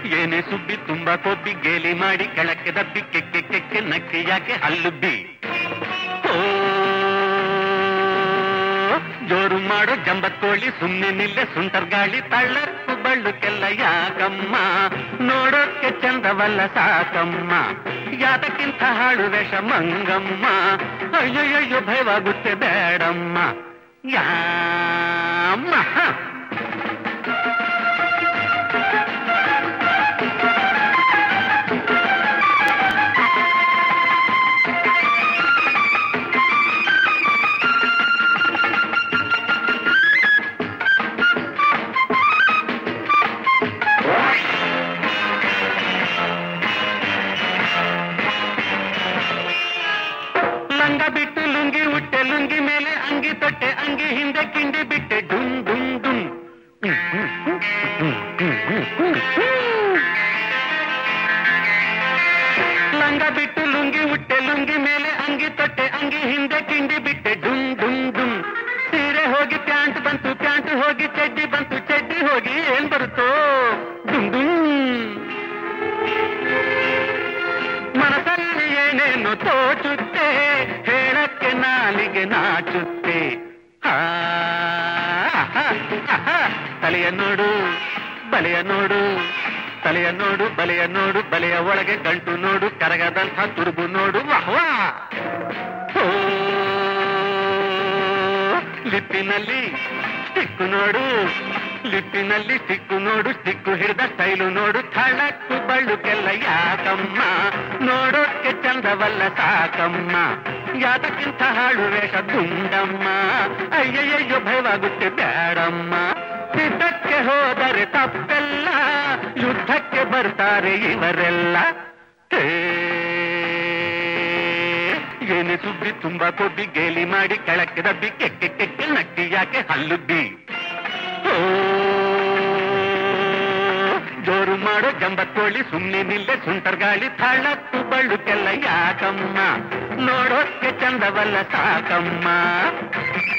ಏನೇ ಸುಬ್ಬಿ ತುಂಬಾ ಕೊಬ್ಬಿ ಗೇಲಿ ಮಾಡಿ ಕೆಳಕ್ಕೆ ದಬ್ಬಿ ಕೆಕ್ಕೆ ಕೆಕ್ಕೆ ನಕ್ಕಿ ಯಾಕೆ ಹಲ್ಲುಬ್ಬಿ ಓ, ಜೋರು ಮಾಡೋ ಜಂಬತ್ಕೋಳಿ ಸುಮ್ನೆ ನಿಲ್ಲೆ ಸುಂಟರ್ ಗಾಳಿ ತಳ್ಳಕ್ಕು ಬಳ್ಳುಕ್ಕೆಲ್ಲ ಯಾಕಮ್ಮ ನೋಡೋಕ್ಕೆ ಚಂದವಲ್ಲ ಸಾಕಮ್ಮ ಯಾತಕ್ಕಿಂತ ಹಾಳು ವೇಷ ಮಂಗಮ್ಮ ಅಯ್ಯಯ್ಯೋ ಭಯವಾಗುತ್ತೆ ಬೇಡಮ್ಮ ಯಾಮ್ಮ ಲಂಗ ಬಿಟ್ಟು ಲುಂಗಿ ಉಟ್ಟೆ ಲುಂಗಿ ಮೇಲೆ ಅಂಗಿ ತೊಟ್ಟೆ ಅಂಗಿ ಹಿಂದೆ ಕಿಂಡಿ ಬಿಟ್ಟೆ ಡುಮ್ ಡುಮ್ ಡುಮ್ ಲಂಗ ಬಿಟ್ಟು ಲುಂಗಿ ಉಟ್ಟೆ ಲುಂಗಿ ಮೇಲೆ ಅಂಗಿ ತೊಟ್ಟೆ ಅಂಗಿ ಹಿಂದೆ ಕಿಂಡಿ ಬಿಟ್ಟೆ ಡುಮ್ ಡುಮ್ ಡುಮ್ ಸೀರೆ ಹೋಗಿ ಪ್ಯಾಂಟ್ ಬಂತು ಪ್ಯಾಂಟ್ ಹೋಗಿ ಚಡ್ಡಿ ಬಂತು ಚಡ್ಡಿ ಹೋಗಿ ಏನ್ ಬರುತ್ತೋ ಡುಮ್ ಡುಮ್ ಮನಸ್ಸಲ್ಲಿ ಏನೇನು ತೋಚುತ್ತೆ ಹೇಳಕ್ಕೆ ನಾಲಿಗೆ ನಾಚುತ್ತೆ ಆ, ಆಹಾ, ಆಹಾ. ತಲೆಯ ನೋಡು ಬಲೆಯ ನೋಡು ತಲೆಯ ನೋಡು ಬಲೆಯ ನೋಡು ಬಲೆಯ ಒಳಗೆ ಗಂಟು ನೋಡು ಕರಗದಂಥ ತುರುಬು ನೋಡು ವಾಹ್ವಾ ಓ, ಲಿಪ್ಪಿನಲ್ಲಿ ಸ್ಟಿಕ್ಕು ನೋಡು ಲಿಪ್ಪಿನಲ್ಲಿ ಸ್ಟಿಕ್ಕು ನೋಡು ಸ್ಟಿಕ್ಕು ಹಿಡಿದ ಸ್ಟೈಲು ನೋಡು ಥಳಕ್ಕು ಬಳ್ಳುಕೆಲ್ಲ ಯಾಕಮ್ಮ ನೋಡೋಕ್ಕೆ ಚಂದವಲ್ಲ ಸಾಕಮ್ಮ ಯಾತಕ್ಕಿಂತ ಹಾಳು ವೇಷ ದುಂಡಮ್ಮ ಅಯ್ಯಯ್ಯೋ ಭಯವಾಗುತ್ತೆ ಬೇಡಮ್ಮ ಸಿದ್ಧಕ್ಕೆ ಹೋದರೆ ತಪ್ಪೆಲ್ಲ ಯುದ್ಧಕ್ಕೆ ಬರ್ತಾರೆ ಇವರೆಲ್ಲ ಹೇ ಏನೇ ಸುದ್ದಿ ತುಂಬಾ ಕೊಬ್ಬಿ ಗೇಲಿ ಮಾಡಿ ಕೆಳಕ್ಕೆ ದಬ್ಬಿ ಕೆಕ್ಕೆ ಕೆಕ್ಕೆ ನಕ್ಕಿ ಯಾಕೆ ಹಲ್ಲುಬ್ಬಿ ಓ, ಜೋರು ಮಾಡೋ ಜಂಬತ್ತೋಳಿ ಸುಮ್ನೆ ನಿಲ್ಲೆ ಸುಂಟರ್ ಗಾಳಿ ಥಳತ್ತು ಬಳ್ಳುಕೆಲ್ಲ ಯಾಕಮ್ಮ ನೋಡೋಕ್ಕೆ ಚಂದವಲ್ಲ ಸಾಕಮ್ಮ